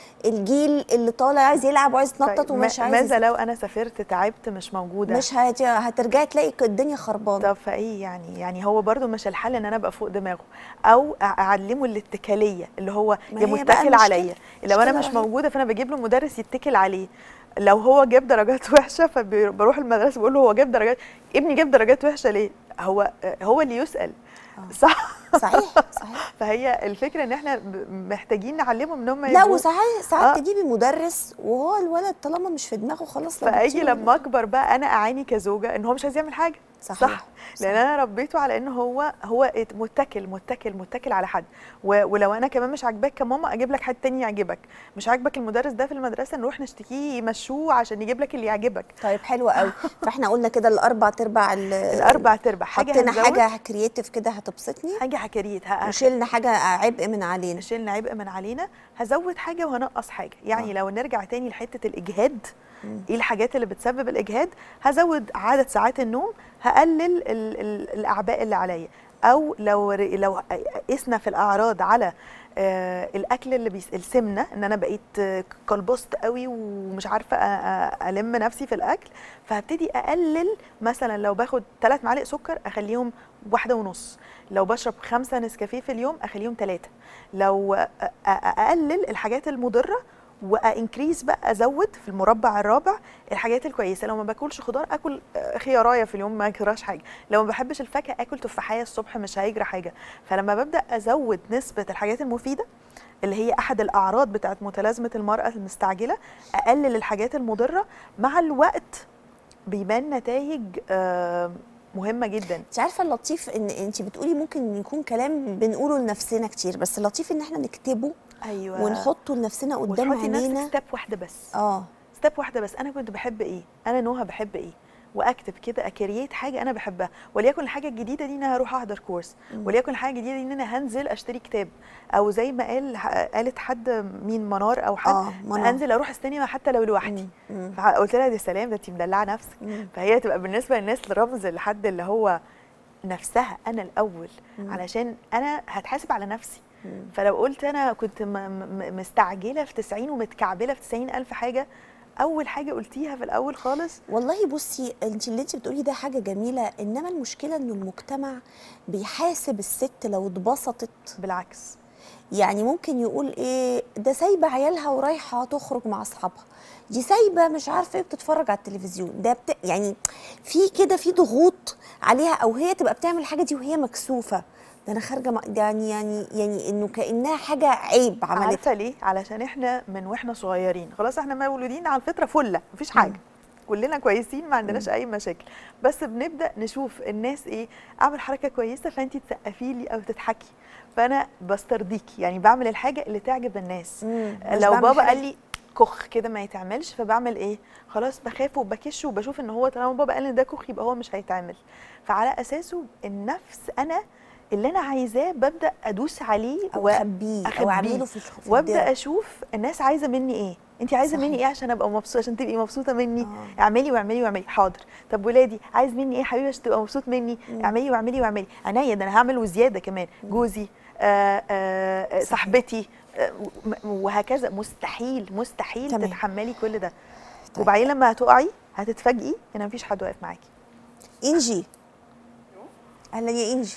الجيل اللي طالع عايز يلعب وعايز يتنطط طيب، ومش ما- عايز ماذا لو انا سافرت تعبت مش موجوده مش هت... هترجعي تلاقي الدنيا خربانه طب فايه يعني يعني هو برضو مش الحل ان انا ابقى فوق دماغه او أ- اعلمه الاتكاليه اللي هو ما يا هي بقى متكل المشكلة. عليا لو انا مشكلة مش رهيبة. موجوده فانا بجيب له مدرس يتكل عليه لو هو جاب درجات وحشه فبروح المدرسه بقول له هو جاب درجات ابني جاب درجات وحشه ليه هو هو اللي يسال آه. صح صحيح صحيح فهي الفكره ان احنا ب- محتاجين نعلمهم ان هم لا يبقوا- وساعات ساعات آه. تجيبي مدرس وهو الولد طالما مش في دماغه خلاص لو فاجي جبتيه لما اكبر بقى انا اعاني كزوجه ان هو مش عايز يعمل حاجه صحيح صح لان انا ربيته على ان هو هو ات- متكل متكل متكل على حد و- ولو انا كمان مش عاجباك كماما اجيب لك حد تاني يعجبك مش عاجبك المدرس ده في المدرسه نروح نشتكيه يمشوه عشان يجيب لك اللي يعجبك طيب حلو قوي فاحنا قلنا كده الاربع تربع ال- الاربع تربع حاجه حطينا هنزود، حاجه كرييتيف كده هتبسطني حاجه حكريت ه- وشيلنا حاجه عبء من علينا شيلنا عبء من علينا هزود حاجه وهنقص حاجه يعني آه. لو نرجع تاني لحته الاجهاد مم. ايه الحاجات اللي بتسبب الاجهاد هزود عدد ساعات النوم هقلل ال ال الاعباء اللي عليا او لو ر- لو قسنا في الاعراض على آه الاكل اللي بيس السمنه ان انا بقيت آه، كلبست قوي ومش عارفه أ- أ- الم نفسي في الاكل فهبتدي اقلل مثلا لو باخد ثلاث معالق سكر اخليهم واحده ونص لو بشرب خمسة نسكافيه في اليوم اخليهم ثلاثه لو أ- أ- اقلل الحاجات المضره وانكريز بقى ازود في المربع الرابع الحاجات الكويسه لو ما باكلش خضار اكل آه، خيارايه في اليوم ما اجراش حاجه لو ما بحبش الفاكهه اكل تفاحيه الصبح مش هيجرى حاجه فلما ببدا ازود نسبه الحاجات المفيده اللي هي احد الاعراض بتاعت متلازمه المراه المستعجله اقلل الحاجات المضره مع الوقت بيبان نتائج آه، مهمه جدا انت عارفه اللطيف ان انت بتقولي ممكن يكون كلام بنقوله لنفسنا كتير بس اللطيف ان احنا نكتبه ايوه ونحطه لنفسنا قدام وتحطي نفسك عينينا ستيب واحده بس اه ستيب واحده بس انا كنت بحب ايه انا نوها بحب ايه واكتب كده اكريت حاجه انا بحبها وليكن الحاجه الجديده دي ان انا هروح احضر كورس مم. وليكن الحاجه الجديده دي ان انا هنزل اشتري كتاب او زي ما قال قالت حد مين منار او حد اه منى. انزل اروح السينما حتى لو لوحدي مم. مم. فقلت لها دي سلام ده انت مدلعه نفسك مم. فهي تبقى بالنسبه للناس رمز لحد اللي هو نفسها انا الاول مم. علشان انا هتحاسب على نفسي مم. فلو قلت انا كنت م- م- مستعجله في 90 ومتكعبله في 90 الف حاجه اول حاجه قلتيها في الاول خالص والله بصي انت اللي انت بتقولي ده حاجه جميله انما المشكله ان المجتمع بيحاسب الست لو اتبسطت بالعكس يعني ممكن يقول ايه ده سايبه عيالها ورايحه تخرج مع اصحابها دي سايبه مش عارفه ايه بتتفرج على التلفزيون ده بت... يعني في كده في ضغوط عليها او هي تبقى بتعمل الحاجه دي وهي مكسوفه ده انا خارجه مع- ده يعني يعني يعني انه كانها حاجه عيب عملتها عارفه ليه علشان احنا من واحنا صغيرين خلاص احنا مولودين على الفطره فله مفيش حاجه كلنا كويسين ما عندناش اي مشاكل بس بنبدا نشوف الناس ايه اعمل حركه كويسه فانت تسقفي لي او تضحكي فانا بسترضيكي يعني بعمل الحاجه اللي تعجب الناس مم، مش لو بعمل بابا حاجة- قال لي كخ كده ما يتعملش فبعمل ايه خلاص بخاف وبكش وبشوف ان هو طالما بابا قال ان ده كخ يبقى هو مش هيتعمل فعلى اساسه النفس انا اللي انا عايزاه ببدا ادوس عليه او و- اخبيه او أخبيه. اعمله في في الدرع. وابدا اشوف الناس عايزه مني ايه انت عايزه صحيح. مني ايه عشان ابقى مبسوطه عشان تبقي مبسوطه مني آه. اعملي واعملي واعملي حاضر طب ولادي عايز مني ايه حبيبي عشان تبقى مبسوط مني مم. اعملي واعملي واعملي عينيا ده انا هعمل وزياده كمان جوزي آه آه آه، صحيح. صاحبتي آه م- وهكذا مستحيل مستحيل تمام. تتحملي كل ده طيب. وبعدين لما هتقعي هتتفاجئي ان مفيش حد واقف معاكي انجي اهلا يا انجي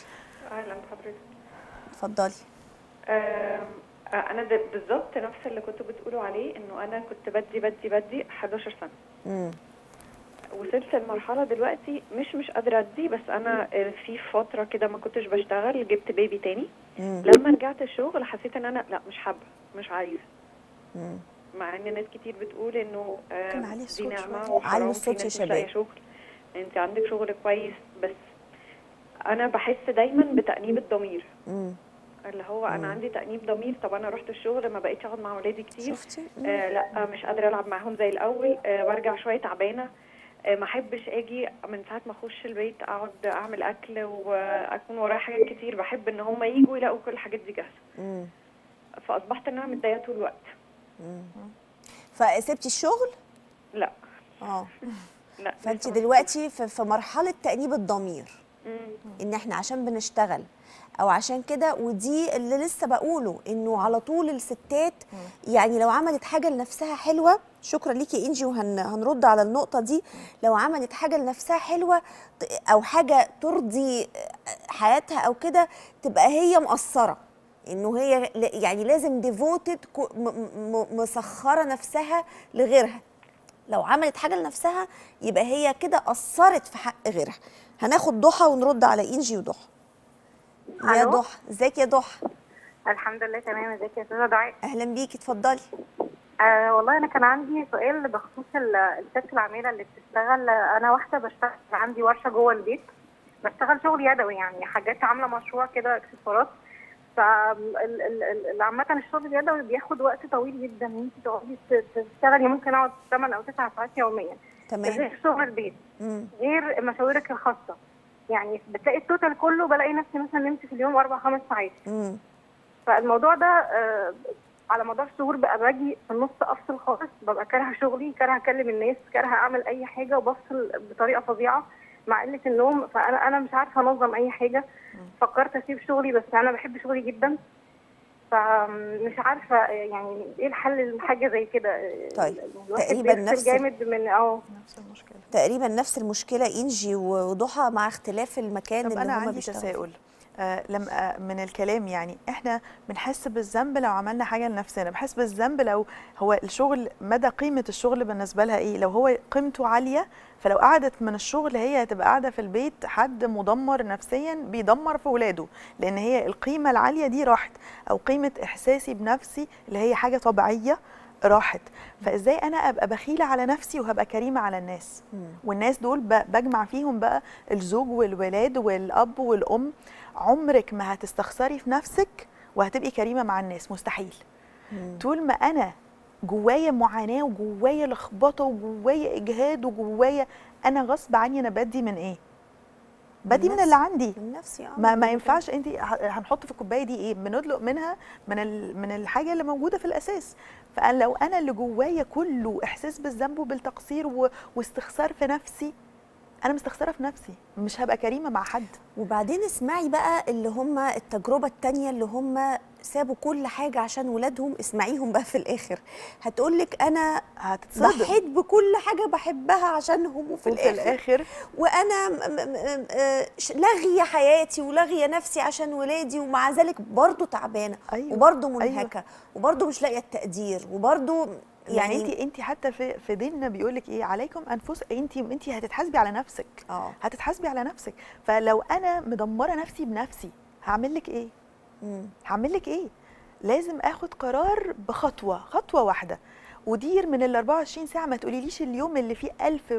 اهلا بحضرتك اتفضلي آم، آه، انا ده بالظبط نفس اللي كنتوا بتقولوا عليه انه انا كنت بدي بدي بدي 11 سنه امم وصلت لمرحله دلوقتي مش مش قادره ادي بس انا آه، في فتره كده ما كنتش بشتغل جبت بيبي تاني امم لما رجعت الشغل حسيت ان انا لا مش حابه مش عايزه امم مع ان ناس كتير بتقول انه آه، كان عليه دي الصوت نعمه شوية. وحرام علي في الصوت يا ناس مش لاقيه شباب. شغل انت عندك شغل كويس بس انا بحس دايما بتأنيب الضمير امم اللي هو انا عندي تأنيب ضمير طب انا رحت الشغل ما بقيتش اقعد مع ولادي كتير شفتي مم. آه لا مش قادره العب معاهم زي الاول آه برجع شويه تعبانه آه ما احبش اجي من ساعه ما اخش البيت اقعد اعمل اكل واكون ورايا حاجات كتير بحب ان هم يجوا يلاقوا كل الحاجات دي جاهزه امم فاصبحت ان انا متضايقه طول الوقت فسبتي الشغل لا اه لا فانت لسه دلوقتي في في مرحله تانيب الضمير مم. ان احنا عشان بنشتغل او عشان كده ودي اللي لسه بقوله انه على طول الستات يعني لو عملت حاجه لنفسها حلوه شكرا ليكي يا انجي وهنرد على النقطه دي لو عملت حاجه لنفسها حلوه ت- او حاجه ترضي حياتها او كده تبقى هي مقصره انه هي ل- يعني لازم ديفوتد مسخره نفسها لغيرها لو عملت حاجه لنفسها يبقى هي كده قصرت في حق غيرها هناخد ضحى ونرد على انجي وضحى يا ألو؟ ضحى ازيك يا ضحى الحمد لله تمام ازيك يا استاذه دعاء اهلا بيكي اتفضلي آه والله انا كان عندي سؤال بخصوص ال- الست العامله اللي بتشتغل انا واحده بشتغل عندي ورشه جوه البيت بشتغل شغل يدوي يعني حاجات عامله مشروع كده اكسسوارات فعامة الشغل اليدوي بياخد وقت طويل جدا ان انت تقعدي ت- تشتغلي ممكن اقعد 8 او 9 ساعات يوميا تمام غير شغل البيت مم. غير مشاويرك الخاصه يعني بتلاقي التوتال كله بلاقي نفسي مثلا نمت في اليوم اربع خمس ساعات مم. فالموضوع ده آه، على مدار شهور بقى باجي في النص افصل خالص ببقى كارهه شغلي كارهه اكلم الناس كارهه اعمل اي حاجه وبفصل بطريقه فظيعه مع قله النوم فانا انا مش عارفه انظم اي حاجه فكرت اسيب شغلي بس انا بحب شغلي جدا فمش عارفه آه، يعني ايه الحل لحاجه زي كده آه، طيب، الواحد تقريباً بيفصل نفس- جامد من اه نفس المشكله تقريبا نفس المشكله انجي وضحى مع اختلاف المكان طب اللي انا هما عندي بيشتغلوا فيه. تساؤل آه لما آه من الكلام يعني احنا بنحس بالذنب لو عملنا حاجه لنفسنا بحس بالذنب لو هو الشغل مدى قيمه الشغل بالنسبه لها ايه لو هو قيمته عاليه فلو قعدت من الشغل هي هتبقى قاعده في البيت حد مدمر نفسيا بيدمر في ولاده لان هي القيمه العاليه دي راحت او قيمه احساسي بنفسي اللي هي حاجه طبيعيه راحت فازاي انا ابقى بخيله على نفسي وهبقى كريمه على الناس والناس دول ب- بجمع فيهم بقى الزوج والولاد والاب والام عمرك ما هتستخسري في نفسك وهتبقي كريمه مع الناس مستحيل طول ما انا جوايا معاناه وجوايا لخبطه وجوايا اجهاد وجوايا انا غصب عني انا بدي من ايه بدي من نفسي. اللي عندي من نفسي اه ما ما ينفعش انت هنحط في الكوبايه دي ايه بندلق منها من ال- من الحاجه اللي موجوده في الاساس فلو انا اللي جوايا كله احساس بالذنب وبالتقصير و- واستخسار في نفسي انا مستخسره في نفسي مش هبقى كريمه مع حد وبعدين اسمعي بقى اللي هم التجربه التانية اللي هم سابوا كل حاجه عشان ولادهم اسمعيهم بقى في الاخر هتقولك انا هتتصدم ضحيت بكل حاجه بحبها عشانهم وفي, وفي الاخر الاخر وانا م- م- م- آه، ش- لاغيه حياتي ولاغيه نفسي عشان ولادي ومع ذلك برضه تعبانه أيوة، وبرضه أيوة. منهكه وبرضه مش لاقيه التقدير وبرضه يعني انت انت حتى في في ديننا بيقول لك ايه عليكم انفس انت انت هتتحاسبي على نفسك اه هتتحاسبي على نفسك فلو انا مدمره نفسي بنفسي هعمل لك ايه مم. هعمل لك ايه لازم اخد قرار بخطوه خطوه واحده ودير من ال 24 ساعه ما تقوليليش اليوم اللي فيه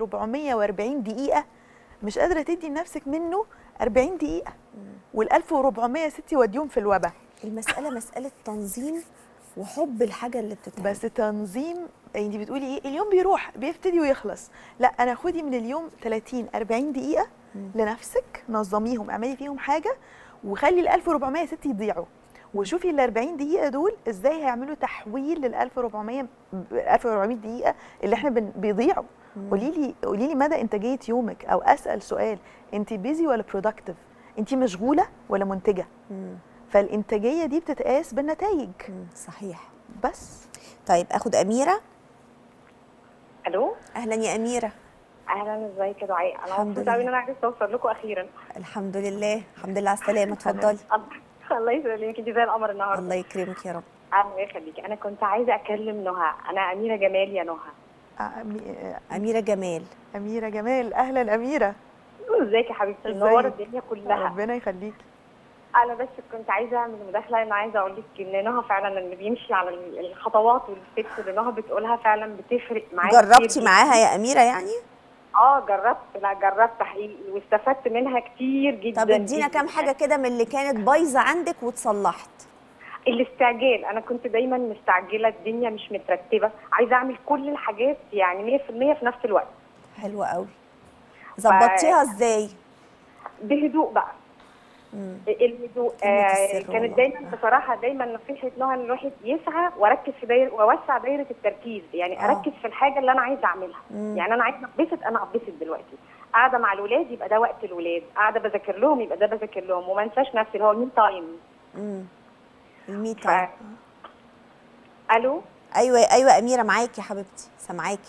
1440 دقيقه مش قادره تدي لنفسك منه 40 دقيقه وال 1400 ستي وديهم في الوبا المساله مساله تنظيم وحب الحاجه اللي بتتعمل بس تنظيم انت بتقولي ايه اليوم بيروح بيبتدي ويخلص لا انا خدي من اليوم 30 40 دقيقه لنفسك نظميهم اعملي فيهم حاجه وخلي ال 1400 ست يضيعوا وشوفي ال 40 دقيقه دول ازاي هيعملوا تحويل لل 1400 1400 دقيقه اللي احنا بن- بيضيعوا قولي لي قولي لي مدى انتاجيه يومك او اسال سؤال انت بيزي ولا برودكتيف انت مشغوله ولا منتجه مم. فالانتاجيه دي بتتقاس بالنتائج مم. صحيح بس طيب اخد اميره الو اهلا يا اميره اهلا ازيك يا دعاء انا الحمد مبسوطه قوي ان لله. انا عرفت اوصل لكم اخيرا الحمد لله الحمد لله على السلامه اتفضلي الله يسلمك انت زي القمر النهارده الله يكرمك يا رب الله يخليكي انا كنت عايزه اكلم نهى انا اميره جمال يا نهى أمي- اميره جمال اميره جمال اهلا اميره ازيك يا حبيبتي ازيك؟ منوره الدنيا كلها ربنا يخليكي انا بس كنت عايزه اعمل مداخله انا عايزه اقول لك ان نهى فعلا اللي بيمشي على ال- الخطوات والستبس اللي نهى بتقولها فعلا بتفرق معايا جربتي كتير معاها يا اميره يعني اه جربت لا جربت حقيقي واستفدت منها كتير جدا طب ادينا جداً. كام حاجه كده من اللي كانت بايظه عندك واتصلحت الاستعجال انا كنت دايما مستعجله الدنيا مش مترتبه عايزه اعمل كل الحاجات يعني 100% في نفس الوقت حلوه قوي ظبطتيها ازاي بهدوء بقى مم. الهدوء كلمة آه السر كانت والله. دايما بصراحه دايما نصيحه نهى ان الواحد يسعى واركز في دايره واوسع دايره التركيز يعني آه. اركز في الحاجه اللي انا عايزه اعملها مم. يعني انا عايزه اتبسط انا اتبسط دلوقتي قاعده مع الولاد يبقى ده وقت الولاد قاعده بذاكر لهم يبقى ده بذاكر لهم وما انساش نفسي اللي هو مين تايم امم المي ف... تايم الو ايوه ايوه اميره معاكي يا حبيبتي سامعاكي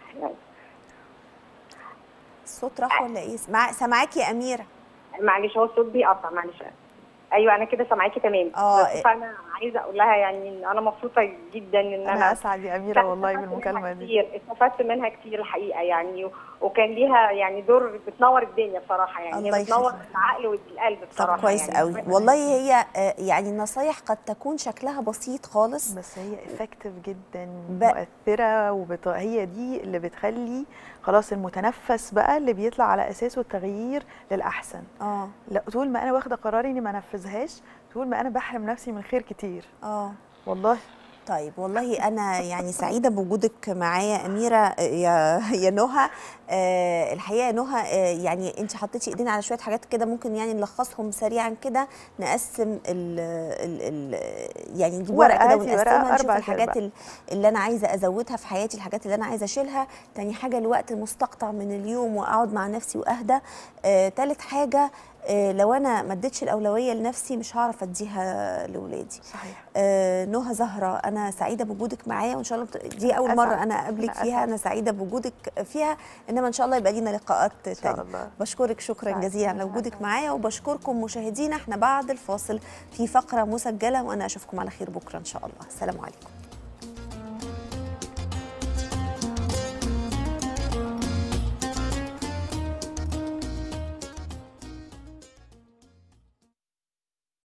الصوت راح ولا ايه سمع... سامعاكي يا اميره معلش هو الصوت بيقطع معلش ايوه انا كده سامعاكي تمام آه. بس فانا عايزه اقول لها يعني ان انا مبسوطه جدا ان انا, انا اسعد يا اميره والله استفدت بالمكالمه منها دي كتير استفدت منها كتير الحقيقه يعني و- وكان ليها يعني دور بتنور الدنيا بصراحه يعني الله هي بتنور يخليك. العقل والقلب بصراحه طب كويس يعني قوي والله هي آه، يعني النصايح قد تكون شكلها بسيط خالص بس هي افكتيف جدا ب- مؤثره وبط... هي دي اللي بتخلي خلاص المتنفس بقى اللي بيطلع على اساسه التغيير للاحسن اه لا طول ما انا واخده قراري اني ما انفذهاش طول ما انا بحرم نفسي من خير كتير اه والله طيب والله انا يعني سعيده بوجودك معايا اميره يا يا نهى آه الحقيقه يا نهى آه يعني انت حطيتي ايدينا على شويه حاجات كده ممكن يعني نلخصهم سريعا كده نقسم ال ال ال يعني نجيب ورقه كده ورقة، هاتي ورقة، ونقسمها نشوف أربع الحاجات أرباع. ال- اللي انا عايزه ازودها في حياتي الحاجات اللي انا عايزه اشيلها تاني حاجه الوقت المستقطع من اليوم واقعد مع نفسي واهدى آه تالت حاجه آه لو انا ما اديتش الاولويه لنفسي مش هعرف اديها لاولادي صحيح آه نهى زهرة أنا سعيدة بوجودك معايا وإن شاء الله بت- دي أول أسعد. مرة أنا أقابلك أنا فيها أسعد. أنا سعيدة بوجودك فيها إنما إن شاء الله يبقى لينا لقاءات ان شاء تانية الله بشكرك شكرا سعيد. جزيلا على وجودك معايا وبشكركم مشاهدينا احنا بعد الفاصل في فقرة مسجلة وأنا أشوفكم على خير بكرة إن شاء الله السلام عليكم